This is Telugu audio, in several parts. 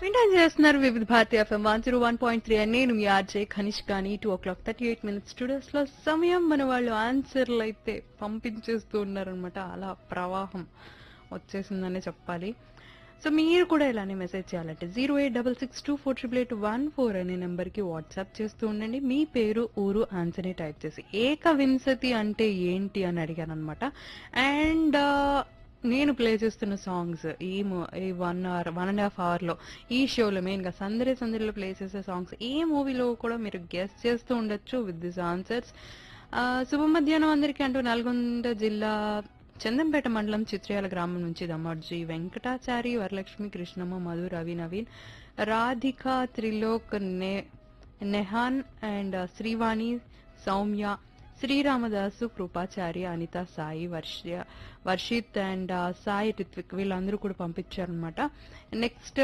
వింటాన్ చేస్తున్నారు Vividh Bharati FM one zero one point three అని నేను మీ ఆర్జే ఖనిష్ కానీ two o'clock thirty eight minutes studios లో సమయం మన వాళ్ళు ఆన్సర్లు అయితే పంపించేస్తూ ఉన్నారనమాట అలా ప్రవాహం వచ్చేసిందనే చెప్పాలి సో మీరు కూడా ఇలానే మెసేజ్ చేయాలంటే zero eight double six two four triple eight one four అనే నెంబర్కి వాట్సాప్ చేస్తూ ఉండండి మీ పేరు ఊరు ఆన్సర్ని టైప్ చేసి ఏకవింశతి అంటే ఏంటి అని అడిగాను అనమాట అండ్ నేను ప్లే చేస్తున్న సాంగ్స్ ఈ mo- ఈ one hour one and half hour లో ఈ షోలో మెయిన్ గా సందడి సందడిలో ప్లే చేసే సాంగ్స్ ఏ మూవీలో కూడా మీరు గెస్ట్ చేస్తూ ఉండొచ్చు విత్ దిస్ ఆన్సర్స్ శుభ మధ్యాహ్నం అందరికీ అంటూ నల్గొండ జిల్లా చందంపేట మండలం చిత్రయాల గ్రామం నుంచి దమ్మర్జీ వెంకటాచారి వరలక్ష్మి కృష్ణమ్మ మధు రవి నవీన్ రాధిక త్రిలోక్ నే నెహాన్ అండ్ శ్రీవాణి సౌమ్య శ్రీరామదాసు కృపాచార్య అనిత సాయి వర్ష వర్షిత్ అండ్ సాయి రిత్విక్ వీళ్ళందరూ కూడా పంపించారనమాట నెక్స్ట్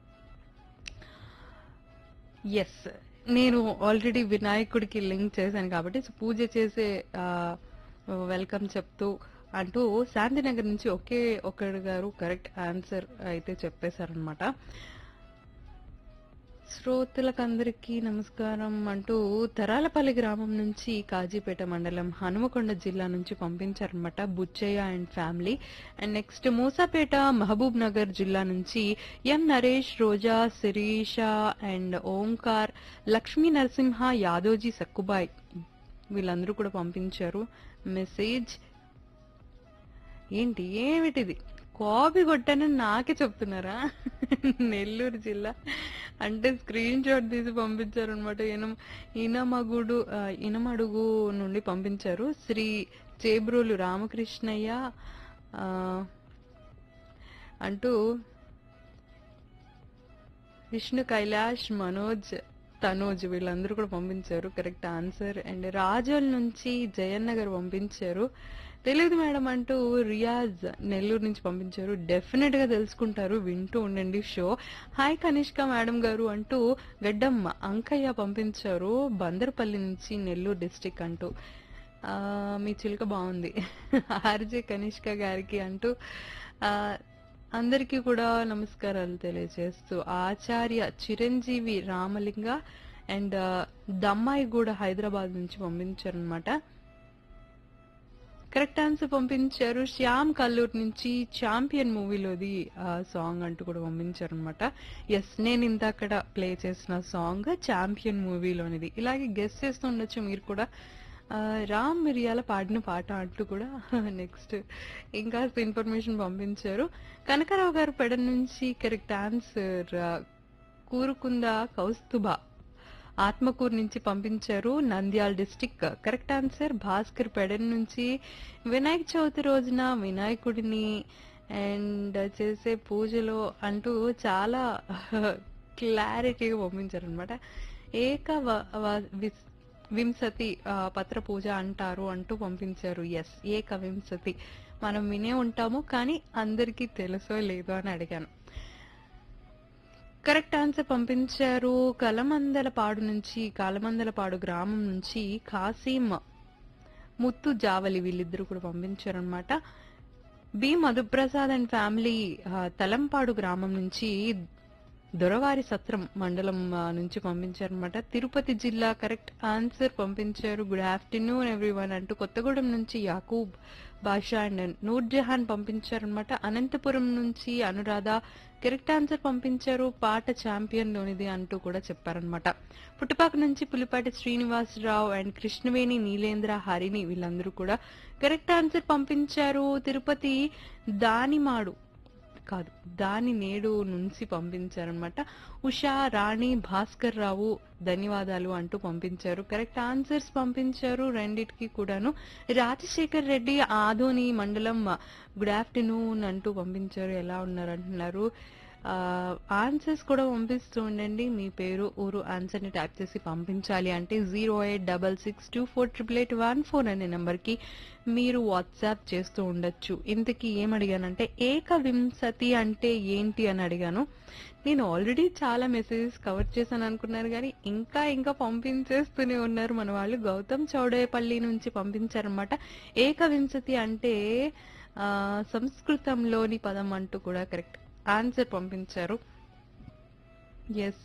ఎస్ నేను ఆల్రెడీ వినాయకుడికి లింక్ చేశాను కాబట్టి సో పూజ చేసే వెల్కమ్ చెప్తూ అంటూ శాంతినగర్ నుంచి ఒకే ఒకడు గారు కరెక్ట్ ఆన్సర్ అయితే చెప్పేశారనమాట శ్రోతలకందరికీ నమస్కారం అంటూ తరాలపల్లి గ్రామం నుంచి కాజీపేట మండలం హనుమకొండ జిల్లా నుంచి పంపించారనమాట Buchayya and family and next Moosapet Mahabubnagar జిల్లా నుంచి ఎం నరేష్ రోజా శిరీష అండ్ ఓంకార్ లక్ష్మీ నరసింహ యాదోజీ సక్కుబాయ్ వీళ్ళందరూ కూడా పంపించారు మెసేజ్ ఏంటి ఏమిటిది కాపీ కొట్టానని నాకే చెప్తున్నారా నెల్లూరు జిల్లా అంటే స్క్రీన్ షాట్ తీసి పంపించారు అనమాట ఇనం ఇనమగుడు ఆ, ఇనమడుగు నుండి పంపించారు శ్రీ చేబ్రోలు రామకృష్ణయ్య ఆ, అంటూ విష్ణు కైలాష్ మనోజ్ తనోజ్ వీళ్ళందరూ కూడా పంపించారు కరెక్ట్ ఆన్సర్ అండ్ రాజోల్ నుంచి జయన్న గారు పంపించారు తెలియదు మేడం అంటూ రియాజ్ నెల్లూరు నుంచి పంపించారు డెఫినెట్ గా తెలుసుకుంటారు వింటూ ఉండండి షో హాయ్ కనిష్క మేడం గారు అంటూ గడ్డమ్మ అంకయ్య పంపించారు బందర్పల్లి నుంచి నెల్లూరు డిస్టిక్ అంటూ ఆ, మీ చిలుక బాగుంది ఆర్జే కనిష్క గారికి అంటూ ఆ, అందరికీ కూడా నమస్కారాలు తెలియజేస్తూ ఆచార్య చిరంజీవి రామలింగ అండ్ దమ్మాయి కూడా హైదరాబాద్ నుంచి పంపించారనమాట కరెక్ట్ ఆన్సర్ పంపించారు శ్యామ్ కల్లూరు నుంచి ఛాంపియన్ మూవీలోది సాంగ్ అంటూ కూడా పంపించారు అనమాట ఎస్ నేను ఇందాకడ ప్లే చేసిన సాంగ్ ఛాంపియన్ మూవీలోనిది ఇలాగే గెస్ట్ చేస్తూ ఉండొచ్చు మీరు కూడా ఆ, రామ్ మిరియాల పాడిన పాట అంటూ కూడా నెక్స్ట్ ఇంకా ఇన్ఫర్మేషన్ పంపించారు కనకరావు గారు పెడ నుంచి కరెక్ట్ ఆన్సర్ కూరుకుంద కౌస్తుభ ఆత్మకూరు నుంచి పంపించారు Nandyal district correct answer Bhaskar Pedana నుంచి వినాయక చవితి రోజున వినాయకుడిని అండ్ చేసే పూజలో అంటూ చాలా క్లారిటీగా పంపించారు అనమాట ఏక వ- వ- విస్- వింశతి ఆ, పత్ర పూజ అంటారు అంటూ పంపించారు ఎస్ ఏక వింశతి మనం వినే ఉంటాము కానీ అందరికీ తెలుసో లేదో అని అడిగాను కరెక్ట్ ఆన్సర్ పంపించారు కలమందలపాడు నుంచి కలమందలపాడు గ్రామం నుంచి కాసీం ముత్తు జావలి వీళ్ళిద్దరూ కూడా పంపించారు అనమాట బి మధుప్రసాద్ అండ్ ఫ్యామిలీ ఆ, తలంపాడు గ్రామం నుంచి దొరవారి సత్రం మండలం ఆ, నుంచి పంపించారనమాట తిరుపతి జిల్లా కరెక్ట్ ఆన్సర్ పంపించారు గుడ్ ఆఫ్టర్నూన్ ఎవ్రీవన్ అంటూ కొత్తగూడెం నుంచి యాకూబ్ బాషా అండ్ నూర్ జహాన్ పంపించారనమాట అనంతపురం నుంచి అనురాధ కరెక్ట్ ఆన్సర్ పంపించారు పాట ఛాంపియన్ లోనిది అంటూ కూడా చెప్పారనమాట పుట్టుపాక నుంచి పులిపాటి శ్రీనివాసరావు అండ్ కృష్ణవేణి నీలేంద్ర హరిని వీళ్ళందరూ కూడా కరెక్ట్ ఆన్సర్ పంపించారు తిరుపతి దానిమాడు కాదు దాని నేడు నుంచి పంపించారనమాట ఉషా రాణి భాస్కర్ రావు ధన్యవాదాలు అంటూ పంపించారు కరెక్ట్ ఆన్సర్స్ పంపించారు రెండిటికి కూడాను రాజశేఖర్ రెడ్డి ఆదోని మండలం గుడ్ ఆఫ్టర్నూన్ అంటూ పంపించారు ఎలా ఉన్నారు అంటున్నారు ఆన్సర్స్ కూడా పంపిస్తూ ఉండండి మీ పేరు ఊరు ఆన్సర్ ని టైప్ చేసి పంపించాలి అంటే zero eight double six two four triple eight one four అనే నెంబర్ కి మీరు వాట్సాప్ చేస్తూ ఉండొచ్చు ఇంతకీ ఏం అడిగానంటే ఏకవింశతి అంటే ఏంటి అని అడిగాను నేను ఆల్రెడీ చాలా మెసేజెస్ కవర్ చేశాను అనుకున్నారు కానీ ఇంకా ఇంకా పంపించేస్తూనే ఉన్నారు మన వాళ్ళు గౌతమ్ చౌడేపల్లి నుంచి పంపించారనమాట ఏకవింశతి అంటే ఆ, సంస్కృతంలోని పదం అంటూ కూడా కరెక్ట్ ఆన్సర్ పంపించారు ఎస్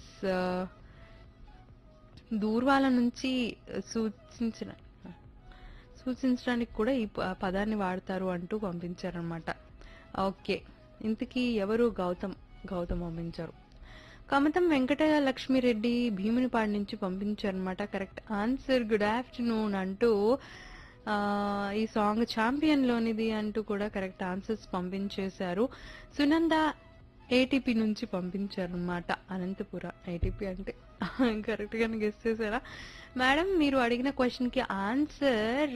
దూర్వాల నుంచి సూచించిన సూచించడానికి కూడా ఈ ప- పదాన్ని వాడతారు అంటూ పంపించారనమాట ఓకే ఇంతకీ ఎవరు గౌతమ్ గౌతమ్ పంపించారు కమతం వెంకట లక్ష్మిరెడ్డి భీమునిపాడు నుంచి పంపించారనమాట కరెక్ట్ ఆన్సర్ గుడ్ ఆఫ్టర్నూన్ అంటూ ఆ, ఈ సాంగ్ ఛాంపియన్ లోనిది అంటూ కూడా కరెక్ట్ ఆన్సర్స్ పంపించేశారు సునంద ఏటీపీ నుంచి పంపించారు అనమాట అనంతపుర ఏటీపీ అంటే కరెక్ట్ గానే గెస్ చేశారా మేడం మీరు అడిగిన క్వశ్చన్ కి ఆన్సర్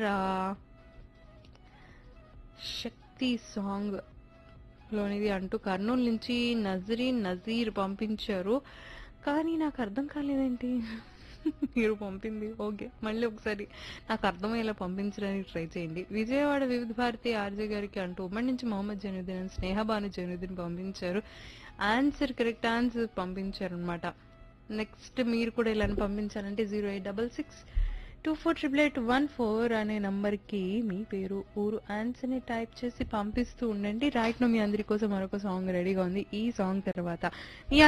శక్తి సాంగ్ లోనిది అంటూ కర్నూలు నుంచి నజరీన్ నజీర్ పంపించారు కానీ నాకు అర్థం కాలేదేంటి మీరు పంపింది ఓకే మళ్ళీ ఒకసారి నాకు అర్థమయ్యేలా పంపించడానికి ట్రై చేయండి విజయవాడ వివిధ భారతి ఆర్జే గారికి అంటూ ఉమ్మడి నుంచి మొహమ్మద్ జనుద్దీన్ అని స్నేహబాను జనుద్దీన్ పంపించారు ఆన్సర్ కరెక్ట్ ఆన్సర్ పంపించారు అనమాట నెక్స్ట్ మీరు కూడా ఇలా పంపించాలంటే zero eight double six two four triple eight one four అనే నంబర్కి మీ పేరు ఊరు ఆన్సర్ని టైప్ చేసి పంపిస్తూ ఉండండి రైట్ నో మీ అందరి కోసం మరొక సాంగ్ రెడీగా ఉంది ఈ సాంగ్ తర్వాత మీ